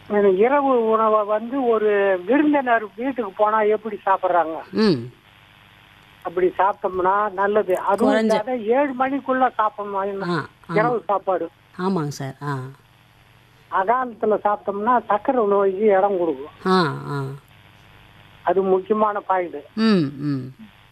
எனக்கு இரவு உணவை வந்து ஒரு விருந்தினர் வீட்டுக்கு போனா எப்படி சாப்பிடுறாங்க ம் அப்படி சாப்பிட்டோம்னா நல்லது அதுவும் குறைஞ்ச- இல்லாத ஏழு மணிக்குள்ள சாப்பிடணும் ஆ இரவு சாப்பாடு ஆமாங்க சார் ஆ அகாலத்துல சாப்பிட்டோம்னா சர்க்கரை நோய்க்கு இடம் கொடுக்கும் ஆ ஆ அது முக்கியமான பாயிண்ட் ம் ம்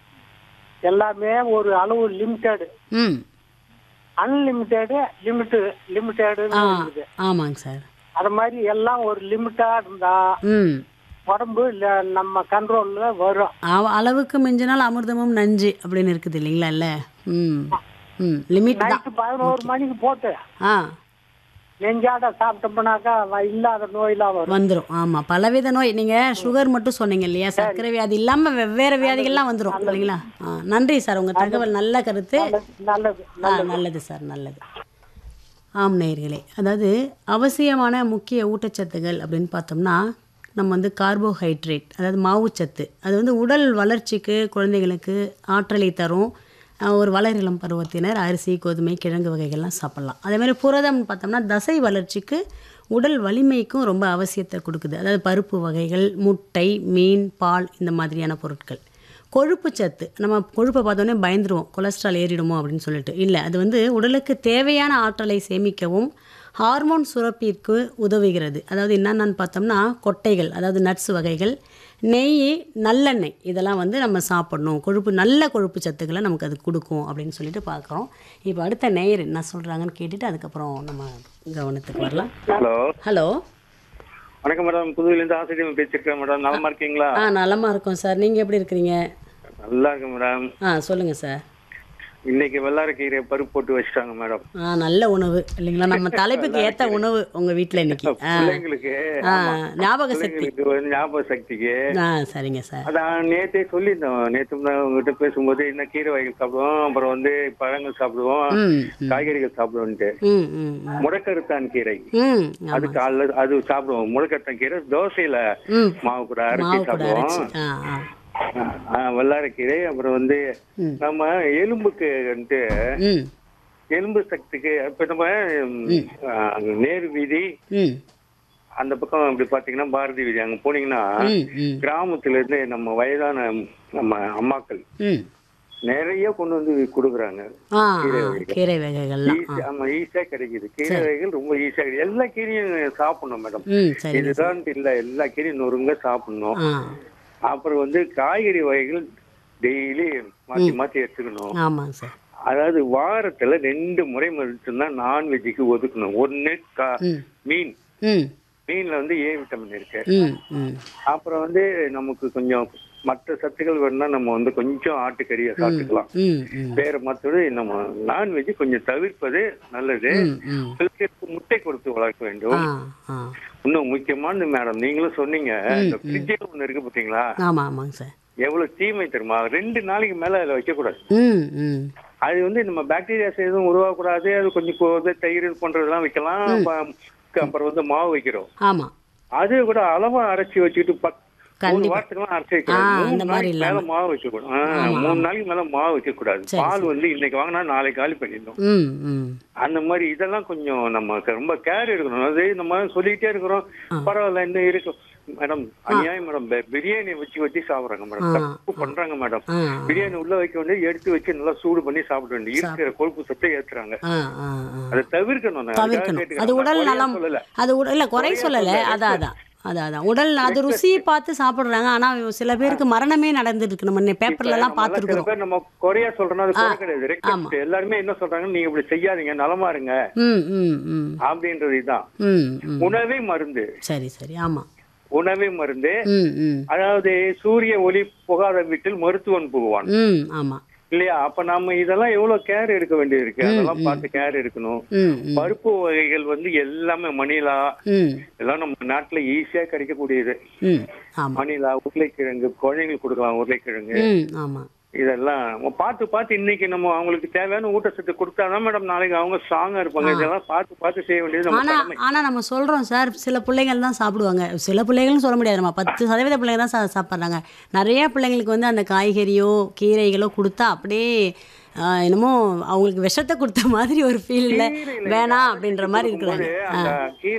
எல்லாமே ஒரு அளவு லிமிட்டெடு ம் அன்லிமிட்டெடு லிமிட்டு லிமிட்டெடு ஆ இருக்குது ஆமாங்க சார் அது மாதிரி எல்லாம் ஒரு லிமிட்டா இருந்தா ம் உடம்பு இல்ல- நம்ம கண்ட்ரோல்ல வரும் அவ- அளவுக்கு மிஞ்சினால் அமிர்தமும் நஞ்சு அப்படின்னு இருக்குது இல்லைங்களா இல்லை ம் ம் லிமிட் தான் நைட்டு பதினோரு மணிக்கு போட்டு ஆ நெஞ்சாட சாப்பிட்டோம்னாக்கா வ- இல்லாத நோயெல்லாம் வரும் வந்துடும் ஆமாம் பலவித நோய் நீங்கள் சுகர் மட்டும் சொன்னீங்க இல்லையா சர்க்கரை வியாதி இல்லாமல் வெவ்வேறு வியாதிகள்லாம் வந்துடும் இல்லைங்களா ஆ நன்றி சார் உங்கள் தகவல் நல்ல கருத்து நல்லது ஆ நல்லது சார் நல்லது ஆம் நேயர்களே அதாவது அவசியமான முக்கிய ஊட்டச்சத்துகள் அப்படின்னு பார்த்தோம்னா நம்ம வந்து கார்போஹைட்ரேட் அதாவது மாவுச்சத்து அது வந்து உடல் வளர்ச்சிக்கு குழந்தைகளுக்கு ஆற்றலை தரும் அஹ் ஒரு வளரிளம் பருவத்தினர் அரிசி கோதுமை கிழங்கு வகைகள்லாம் சாப்பிட்லாம் அதே மாதிரி புரதம்னு பார்த்தோம்னா தசை வளர்ச்சிக்கு உடல் வலிமைக்கும் ரொம்ப அவசியத்தை கொடுக்குது அதாவது பருப்பு வகைகள் முட்டை மீன் பால் இந்த மாதிரியான பொருட்கள் கொழுப்பு சத்து நம்ம கொழுப்பை பார்த்தோன்னே பயந்துருவோம் கொலஸ்ட்ரால் ஏறிடுமோ அப்படின்னு சொல்லிட்டு இல்லை அது வந்து உடலுக்கு தேவையான ஆற்றலை சேமிக்கவும் ஹார்மோன் சுரப்பிற்கு உதவுகிறது அதாவது என்னென்னு பார்த்தோம்னா கொட்டைகள் அதாவது நட்ஸ் வகைகள் நெய் நல்லெண்ணெய் இதெல்லாம் வந்து நம்ம சாப்பிடணும் கொழுப்பு நல்ல கொழுப்பு சத்துக்களை நமக்கு அது கொடுக்கும் அப்படின்னு சொல்லிட்டு பார்க்குறோம் இப்போ அடுத்த நேயர் என்ன சொல்கிறாங்கன்னு கேட்டுட்டு அதுக்கப்புறம் நம்ம கவனத்துக்கு வரலாம் ஹலோ ஹலோ வணக்கம் மேடம் புதுதிலிருந்து ஆசிரியர் பேசிருக்கேன் மேடம் நலமா இருக்கீங்களா ஆ நலமாக இருக்கோம் சார் நீங்கள் எப்படி இருக்கிறீங்க நல்லா இருக்கு மேடம் ஆ சொல்லுங்கள் சார் இன்னைக்கு வெள்ளாரக்கீரை பருப்பு போட்டு வச்சுட்டாங்க மேடம் ஆ நல்ல உணவு இல்லைங்களா நம்ம தலைப்புக்கு ஏத்த உணவு உங்க வீட்ல இன்னைக்கு ஆ பிள்ளைங்களுக்கு ஆ ஞாபக சக்தி பிள்ளைங்களுக்கு வந்து ஞாபக சக்திக்கு ஆ சரிங்க சார் அதான் நேத்தே சொல்லியிருந்தோம் நேத்து தான் உங்ககிட்ட பேசும்போது என்ன கீரை வகைகள் சாப்பிடுவோம் அப்புறம் வந்து பழங்கள் சாப்பிடுவோம் ம் ம், காய்கறிகள் சாப்பிடுவோம்ட்டு ம் ம் ம். முடக்கருத்தான் கீரை ம் அது ஆமா காலைல அது சாப்பிடுவோம் முடக்கருத்தான் கீரை தோசையில ம் மாவு கூட அரைச்சி மாவு கூட அரைச்சி சாப்பிடுவோம் ஆ ஆ ஆ, வெள்ளாரக்கீரை அப்புறம் வந்து ம். நம்ம எலும்புக்கு வந்துட்டு ம் எலும்பு சக்திக்கு இப்ப நம்ம ம், ஆ, நேரு வீதி ம் அந்த பக்கம் அப்படி பாத்தீங்கன்னா பாரதி வீதி அங்க போனீங்கன்னா ம் ம் கிராமத்துல இருந்து நம்ம வயதான நம்ம அம்மாக்கள் ம் நிறைய கொண்டு வந்து கொடுக்குறாங்க ஆ ஆ, கீரை வகைகள்லாம் ஆ ஈஸி ஆமா ஈஸியா கிடைக்குது கீரை வகைகள் ரொம்ப ஈஸியா கிடைக்குது எல்லா கீரையும் சாப்பிடணும் மேடம் ம் சரிங்க இதுதான் இல்ல எல்லா கீரையும் நொறுங்க சாப்பிடணும் ஆ அப்புறம் வந்து காய்கறி வகைகள் டெய்லி மாத்தி மாத்தி எடுத்துக்கணும் ஆமாங்க சார் அதாவது வாரத்துல ரெண்டு முறை மட்டும்தான் நான்வெஜ்ஜுக்கு ஒதுக்கணும் ஒண்ணு கா- ம் மீன் ம் மீன்ல வந்து ஏ விட்டமின் இருக்கு ம் ம் அப்புறம் வந்து நமக்கு கொஞ்சம் மற்ற சத்துக்கள் வேணும்னா நம்ம வந்து கொஞ்சம் ஆட்டுக்கறியை சாப்பிட்டுக்கலாம் ம் ம் வேற மற்றபடி நம்ம நான்வெஜ் கொஞ்சம் தவிர்ப்பது நல்லது ம் ம் பிள்ளைகளுக்கு முட்டை கொடுத்து வளர்க்க ஆ வேண்டும் ஆ இன்னும் முக்கியமானது மேடம் நீங்களும் சொன்னீங்க இந்த ஃப்ரிட்ஜில் ஒண்ணு இருக்கு பாத்தீங்களா ஆமாம் ஆமாங்க சார் எவ்வளவு தீமை தெரியுமா ரெண்டு நாளைக்கு மேல அதுல வைக்க கூடாது ம் ம் அது வந்து நம்ம பாக்டீரியாஸ் எதுவும் உருவாகக்கூடாது அது கொஞ்சம் கொ- இது தயிர் இது பண்றதெல்லாம் வைக்கலாம் ப- அப்புறம் வந்து மாவு வைக்கிறோம் ஆமாம் அது கூட அளவா அரைச்சி வச்சுட்டு பத்- ஒரு கண்டிப்பா. வாரத்துக்குலாம் அரைச்சி ஆ, வைக்கக்கூடாது அந்த மூணு மாதிரி நாளைக்கு மேல இல்லாம. மாவு வைக்க கூடாது மூணு நாளைக்கு மேல மாவு வைக்க கூடாது சரி, பால் வந்து இன்னைக்கு வாங்கினா நாளைக்கு காலி பண்ணிடணும் ம் ம் அந்த மாதிரி இதெல்லாம் கொஞ்சம் நம்ம ரொம்ப கேர் எடுக்கணும் அது நம்ம சொல்லிட்டே இருக்கிறோம் பரவாயில்ல இன்னும் இருக்கும் மேடம் அநியாயம் மேடம் பிரியாணி வச்சு வச்சு சாப்பிடுறாங்க மேடம் தப்பு பண்றாங்க மேடம் ஆ பிரியாணி உள்ள வைக்க வேண்டிய எடுத்து வச்சு நல்லா சூடு பண்ணி சாப்பிட வேண்டிய இருக்கிற கொழுப்பு சத்தை ஏத்துறாங்க ஆ ஆ ஆ அதை தவிர்க்கணும் நான் அதுக்காக தவிர்க்கணும் கேட்டுக்கிறேன். அது நான் உடல் குறையா நலம் சொல்லல. அது உடல் இல்லை குறை சொல்லலை அதான் அதான் அதான் அதான் உடல் அது ருசியை பார்த்து சாப்பிடுறாங்க ஆனால் சில பேருக்கு மரணமே நடந்துட்டு இருக்கு நம்ம பேப்பர்லலாம் நம்ம எல்லாம் சில பார்த்துருக்குறோம் பேர் நம்ம குறையா சொல்றோம்னா அது குறை கிடையாது ரெக்வெஸ்ட் எல்லாருமே என்ன சொல்றாங்க நீங்க இப்படி செய்யாதீங்க நலமா இருங்க ம் ம் ம் அப்படின்றது இதுதான் ம் ம் உணவே மருந்து சரி சரி ஆமாம் உணவே மருந்து ம் ம் அதாவது சூரிய ஒளி புகாத வீட்டில் மருத்துவன் புகுவான் ம் ஆமாம் இல்லையா அப்ப நாம இதெல்லாம் எவ்வளவு கேர் எடுக்க வேண்டியது இருக்கு அதெல்லாம் பார்த்து கேர் எடுக்கணும் ம் ம் பருப்பு வகைகள் வந்து எல்லாமே மணிலா ம் எல்லாம் நம்ம நாட்டுல ஈஸியா கிடைக்கக்கூடியது ம் ஆமாம் மணிலா உருளைக்கிழங்கு குழந்தைங்களுக்கு கொடுக்கலாம் உருளைக்கிழங்கு ம் ஆமாம் இதெல்லாம் நம்ம பார்த்து பார்த்து இன்னைக்கு நம்ம அவங்களுக்கு தேவையான ஊட்டச்சத்து கொடுத்தாதான் மேடம் நாளைக்கு அவங்க ஸ்ட்ராங்கா இருப்பாங்க இதெல்லாம் பார்த்து பார்த்து செய்ய வேண்டியது நம்ம ஆனா கடமை ஆனா நம்ம சொல்றோம் சார் சில பிள்ளைகள் தான் சாப்பிடுவாங்க சில பிள்ளைகள்னு சொல்ல முடியாது நம்ம பத்து சதவீத பிள்ளைங்க தான் சா- சாப்பிட்றாங்க நிறைய பிள்ளைங்களுக்கு வந்து அந்த காய்கறியோ கீரைகளோ கொடுத்தா அப்படியே ஆஹ், என்னமோ அவங்களுக்கு விஷத்தை கொடுத்த மாதிரி ஒரு ஃபீல்ல வேணாம் அப்படின்ற மாதிரி இருக்கிறாங்க அந்த கீரை